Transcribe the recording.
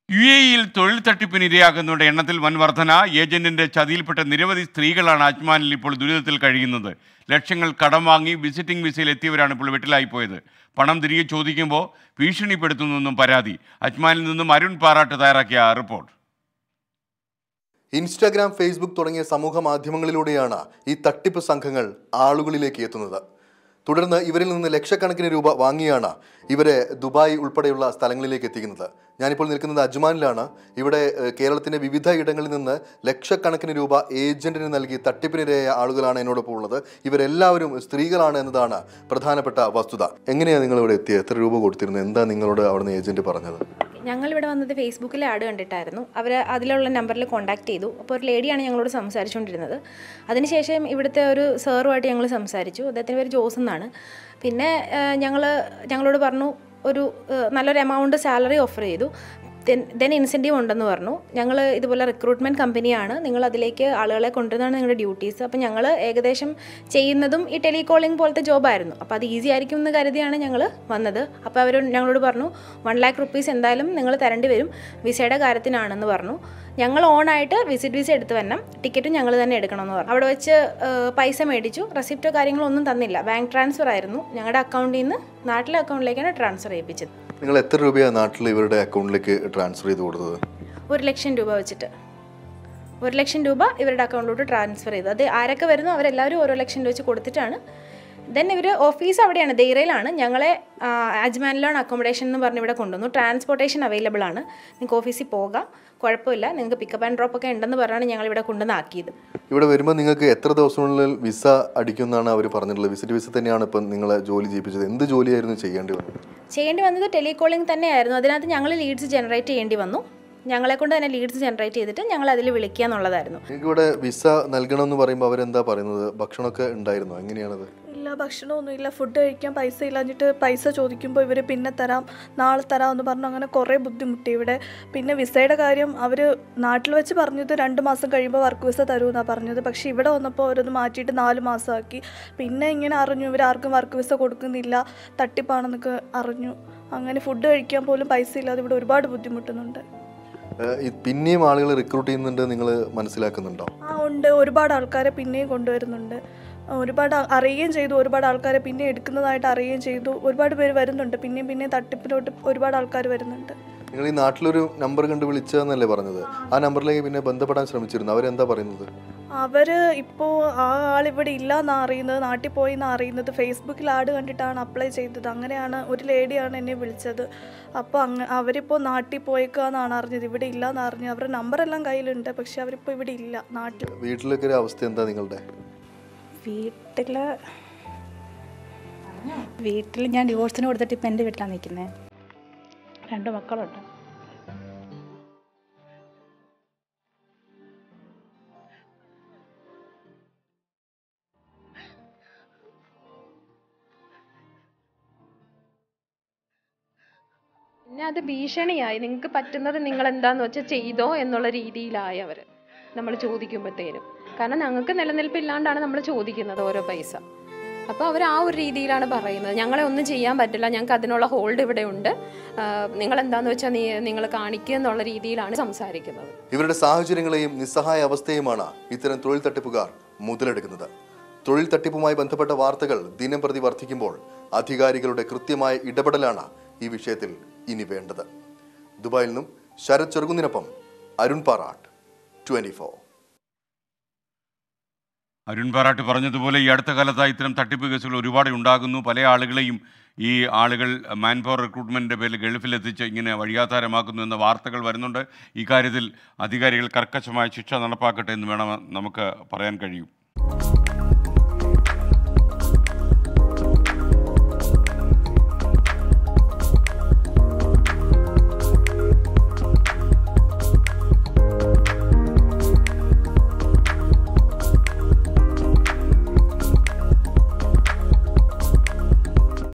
U എയിൽ തൊഴിൽ തട്ടിപ്പിന് ഇരയാകുന്നവരുടെ എണ്ണത്തിൽ വൻ വർധന ഏജന്റിന്റെ ചതിയിൽപ്പെട്ട നിരവധി സ്ത്രീകളാണ് അജ്മാനിൽ ഇപ്പോൾ ദുരിതത്തിൽ കഴിയുന്നത് ലക്ഷങ്ങൾ കടം വാങ്ങി വിസിറ്റിംഗ് വിസയിൽ എത്തിയവരാണ് ഇപ്പോൾ വെട്ടിലായി പോയത് പണം തിരികെ ചോദിക്കുമ്പോൾ ഭീഷണിപ്പെടുത്തുന്നെന്നും പരാതി അജ്മാനിൽ നിന്നും അരുൺ പാറാട്ട് തയ്യാറാക്കിയ റിപ്പോർട്ട് ഇൻസ്റ്റാഗ്രാം ഫേസ്ബുക്ക് തുടങ്ങിയ സമൂഹ മാധ്യമങ്ങളിലൂടെയാണ് ഈ തട്ടിപ്പ് സംഘങ്ങൾ ആളുകളിലേക്ക് എത്തുന്നത് തുടർന്ന് ഇവരിൽ നിന്ന് ലക്ഷക്കണക്കിന് രൂപ വാങ്ങിയാണ് ഇവരെ ദുബായ് ഉൾപ്പെടെയുള്ള സ്ഥലങ്ങളിലേക്ക് എത്തിക്കുന്നത് ഞാനിപ്പോൾ നിൽക്കുന്നത് അജ്മാനിലാണ് ഇവിടെ ഏഹ്, കേരളത്തിന്റെ വിവിധ ഇടങ്ങളിൽ നിന്ന് ലക്ഷക്കണക്കിന് രൂപ ഏജന്റിന് നൽകി തട്ടിപ്പിനിരയായ ആളുകളാണ് എന്നോടൊപ്പം ഉള്ളത് ഇവരെല്ലാവരും സ്ത്രീകളാണ് എന്നതാണ് പ്രധാനപ്പെട്ട വസ്തുത എങ്ങനെയാണ് നിങ്ങൾ ഇവിടെ എത്തിയത് എത്ര രൂപ കൊടുത്തിരുന്നു എന്താ നിങ്ങളോട് അവിടുന്ന് ഏജന്റ് പറഞ്ഞത് ഞങ്ങളിവിടെ വന്നത് ഫേസ്ബുക്കിലെ ആഡ് കണ്ടിട്ടായിരുന്നു അവർ അതിലുള്ള നമ്പറിൽ കോൺടാക്ട് ചെയ്തു അപ്പോൾ ഒരു ലേഡിയാണ് ഞങ്ങളോട് സംസാരിച്ചുകൊണ്ടിരുന്നത് അതിനുശേഷം ഇവിടുത്തെ ഒരു സാറുമായിട്ട് ഞങ്ങൾ സംസാരിച്ചു അദ്ദേഹത്തിൻ്റെ പേര് ജോസ് എന്നാണ് പിന്നെ ഞങ്ങൾ ഞങ്ങളോട് പറഞ്ഞു ഒരു ഏഹ്, നല്ലൊരു എമൗണ്ട് സാലറി ഓഫർ ചെയ്തു ദെൻ ഇൻസെൻറ്റീവ് ഉണ്ടെന്ന് പറഞ്ഞു ഞങ്ങൾ ഇതുപോലെ റിക്രൂട്ട്മെൻറ്റ് കമ്പനിയാണ് നിങ്ങൾ അതിലേക്ക് ആളുകളെ കൊണ്ടുവരുന്നതാണ് നിങ്ങളുടെ ഡ്യൂട്ടീസ് അപ്പോൾ ഞങ്ങൾ ഏകദേശം ചെയ്യുന്നതും ഈ ടെലികോളിംഗ് പോലത്തെ ജോബായിരുന്നു അപ്പോൾ അത് ഈസി ആയിരിക്കും എന്ന് കരുതിയാണ് ഞങ്ങൾ വന്നത് അപ്പോൾ അവർ ഞങ്ങളോട് പറഞ്ഞു വൺ ലാക്ക് റുപ്പീസ് എന്തായാലും നിങ്ങൾ തരേണ്ടി വരും വിസയുടെ കാര്യത്തിനാണെന്ന് പറഞ്ഞു ഞങ്ങൾ ഓണായിട്ട് വിസിറ്റ് വിസ എടുത്ത് വരണം ടിക്കറ്റും ഞങ്ങൾ തന്നെ എടുക്കണമെന്ന് പറഞ്ഞു അവിടെ വെച്ച് ഏഹ്, പൈസ മേടിച്ചു റെസിപ്റ്റോ കാര്യങ്ങളോ ഒന്നും തന്നില്ല ബാങ്ക് ട്രാൻസ്ഫർ ആയിരുന്നു ഞങ്ങളുടെ അക്കൗണ്ടിൽ നിന്ന് നാട്ടിലെ അക്കൗണ്ടിലേക്കാണ് ട്രാൻസ്ഫർ ചെയ്യിപ്പിച്ചത് നിങ്ങൾ എത്ര രൂപയാണ് നാട്ടിൽ ഇവരുടെ അക്കൗണ്ടിലേക്ക് ട്രാൻസ്ഫർ ചെയ്ത് കൊടുത്തത് ഒരു ലക്ഷം രൂപ വെച്ചിട്ട് ഒരു ലക്ഷം രൂപ ഇവരുടെ അക്കൗണ്ടിലോട്ട് ട്രാൻസ്ഫർ ചെയ്തു അത് ആരൊക്കെ വരുന്നു അവരെല്ലാവരും ഓരോ ലക്ഷം രൂപ വെച്ച് കൊടുത്തിട്ടാണ് ദെൻ ഇവർ ഓഫീസ് അവിടെയാണ് ദൈറയിലാണ് ഞങ്ങളെ ആ, അജ്മാനിലാണ് അക്കോമഡേഷൻ എന്ന് പറഞ്ഞ് ഇവിടെ കൊണ്ടുവന്നു ട്രാൻസ്പോർട്ടേഷൻ അവൈലബിൾ ആണ് നിങ്ങൾക്ക് ഓഫീസിൽ പോകാം കുഴപ്പമില്ല നിങ്ങൾക്ക് പിക്കപ്പ് ആൻഡ് ഡ്രോപ്പ് ഒക്കെ ഉണ്ടെന്ന് പറഞ്ഞാണ് ഞങ്ങൾ ഇവിടെ കൊണ്ടുവന്ന് ആക്കിയത് ഇവിടെ വരുമ്പോൾ നിങ്ങൾക്ക് എത്ര ദിവസത്തിനുള്ളിൽ വിസ അടിക്കുമെന്നാണ് അവർ പറഞ്ഞിട്ടുള്ളത് വിസിറ്റ് വിസ തന്നെയാണ് ഇപ്പം നിങ്ങളെ ജോലി ചെയ്യിപ്പിച്ചത് എന്ത് ജോലിയായിരുന്നു ചെയ്യേണ്ടി വന്നത് ചെയ്യേണ്ടി വന്നത് ടെലികോളിംഗ് തന്നെയായിരുന്നു അതിനകത്ത് ഞങ്ങൾ ലീഡ്സ് ജനറേറ്റ് ചെയ്യേണ്ടി വന്നു ഞങ്ങളെ കൊണ്ട് തന്നെ ലീഡ്സ് ജനറേറ്റ് ചെയ്തിട്ട് ഞങ്ങൾ അതിൽ വിളിക്കുക എന്നുള്ളതായിരുന്നു നിങ്ങൾക്ക് ഇവിടെ വിസ നൽകണമെന്ന് പറയുമ്പോൾ അവരെന്താ പറയുന്നത് ഭക്ഷണമൊക്കെ ഉണ്ടായിരുന്നോ എങ്ങനെയാണത് ഇല്ല ഭക്ഷണമൊന്നുമില്ല ഫുഡ് കഴിക്കാൻ പൈസ ഇല്ലാഞ്ഞിട്ട് പൈസ ചോദിക്കുമ്പോൾ ഇവർ പിന്നെ തരാം നാളെ തരാം എന്ന് പറഞ്ഞു അങ്ങനെ കുറേ ബുദ്ധിമുട്ടി ഇവിടെ പിന്നെ വിസയുടെ കാര്യം അവർ നാട്ടിൽ വെച്ച് പറഞ്ഞത് രണ്ട് മാസം കഴിയുമ്പോൾ വർക്ക് വിസ തരുമെന്നാണ് പറഞ്ഞത് പക്ഷേ ഇവിടെ വന്നപ്പോൾ അവരത് മാറ്റിയിട്ട് നാല് മാസമാക്കി പിന്നെ ഇങ്ങനെ അറിഞ്ഞു ഇവർ ആർക്കും വർക്ക് വിസ കൊടുക്കുന്നില്ല തട്ടിപ്പാണെന്നൊക്കെ അറിഞ്ഞു അങ്ങനെ ഫുഡ് കഴിക്കാൻ പോലും പൈസ ഇല്ലാതെ ഇവിടെ ഒരുപാട് ബുദ്ധിമുട്ടുന്നുണ്ട് ഏഹ് ഈ പിന്നെയും ആളുകൾ റിക്രൂട്ട് ചെയ്യുന്നുണ്ട് നിങ്ങൾ മനസ്സിലാക്കുന്നുണ്ടോ ആ ഉണ്ട് ഒരുപാട് ആൾക്കാരെ പിന്നെയും കൊണ്ടുവരുന്നുണ്ട് ഒരുപാട് അ- അറിയുകയും ചെയ്തു ഒരുപാട് ആൾക്കാരെ പിന്നെ എടുക്കുന്നതായിട്ട് അറിയുകയും ചെയ്തു ഒരുപാട് പേര് വരുന്നുണ്ട് പിന്നെയും പിന്നെയും തട്ടിപ്പിലോട്ട് ഒരുപാട് ആൾക്കാർ വരുന്നുണ്ട് നിങ്ങൾ ഈ നാട്ടിലൊരു നമ്പർ കണ്ട് വിളിച്ചതെന്നല്ലേ പറഞ്ഞത് ആ നമ്പറിലേക്ക് പിന്നെ ബന്ധപ്പെടാൻ ശ്രമിച്ചിരുന്നു അവരെന്താ പറയുന്നത് അവർ ഇപ്പോൾ ആ ആൾ ഇവിടെ ഇല്ല എന്നാണ് അറിയുന്നത് നാട്ടിൽ പോയി എന്നാണ് അറിയുന്നത് ഫേസ്ബുക്കിൽ ആഡ് കണ്ടിട്ടാണ് അപ്ലൈ ചെയ്തത് അങ്ങനെയാണ് ഒരു ലേഡിയാണ് എന്നെ വിളിച്ചത് അപ്പോൾ അങ്ങ അവരിപ്പോൾ നാട്ടിൽ പോയേക്കാന്നാണ് അറിഞ്ഞത് ഇവിടെ ഇല്ല എന്ന് അറിഞ്ഞു അവരുടെ നമ്പറെല്ലാം കയ്യിലുണ്ട് പക്ഷെ അവരിപ്പോൾ ഇവിടെ ഇല്ല നാട്ടിൽ വീട്ടിലൊക്കെ ഒരു അവസ്ഥ എന്താ നിങ്ങളുടെ വീട്ടിൽ വീട്ടിൽ ഞാൻ ഡിവോഴ്സിന് കൊടുത്തിട്ട് ഇപ്പം എൻ്റെ വീട്ടിലാണ് നിൽക്കുന്നത് രണ്ട് മക്കളുണ്ട് പിന്നെ അത് ഭീഷണിയായി നിങ്ങൾക്ക് പറ്റുന്നത് നിങ്ങൾ എന്താന്ന് വെച്ചാൽ ചെയ്തോ എന്നുള്ള രീതിയിലായി അവർ നമ്മൾ ചോദിക്കുമ്പോഴത്തേനും കാരണം ഞങ്ങൾക്ക് നിലനിൽപ്പില്ലാണ്ടാണ് നമ്മൾ ചോദിക്കുന്നത് ഓരോ പൈസ അപ്പോൾ അവർ ആ ഒരു രീതിയിലാണ് പറയുന്നത് ഞങ്ങളെ ഒന്നും ചെയ്യാൻ പറ്റില്ല ഞങ്ങൾക്ക് അതിനുള്ള ഹോൾഡ് ഇവിടെ ഉണ്ട് നിങ്ങൾ എന്താന്ന് വെച്ചാൽ നീ നിങ്ങൾ കാണിക്കുക എന്നുള്ള രീതിയിലാണ് സംസാരിക്കുന്നത് ഇവരുടെ സാഹചര്യങ്ങളെയും നിസ്സഹായ അവസ്ഥയുമാണ് ഇത്തരം തൊഴിൽ തട്ടിപ്പുകാർ മുതലെടുക്കുന്നത് തൊഴിൽ തട്ടിപ്പുമായി ബന്ധപ്പെട്ട വാർത്തകൾ ദിനം പ്രതി വർദ്ധിക്കുമ്പോൾ അധികാരികളുടെ കൃത്യമായ ഇടപെടലാണ് ഈ വിഷയത്തിൽ ഇനി വേണ്ടത് ദുബായിൽ നിന്നും ശരത് ചെറുകുന്നിനൊപ്പം അരുൺ പാറാട്ട് ട്വന്റി ഫോർ അരുൺ പാറാട്ട് പറഞ്ഞതുപോലെ ഈ അടുത്ത കാലത്തായി ഇത്തരം തട്ടിപ്പ് കേസുകൾ ഒരുപാട് ഉണ്ടാകുന്നു പല ആളുകളെയും ഈ ആളുകൾ മാൻ പവർ റിക്രൂട്ട്മെൻറ്റിൻ്റെ പേരിൽ ഗൾഫിലെത്തിച്ച് ഇങ്ങനെ വഴിയാധാരമാക്കുന്നു എന്ന വാർത്തകൾ വരുന്നുണ്ട് ഈ കാര്യത്തിൽ അധികാരികൾ കർക്കശമായ ശിക്ഷ നടപ്പാക്കട്ടെ എന്ന് വേണം നമുക്ക് പറയാൻ കഴിയും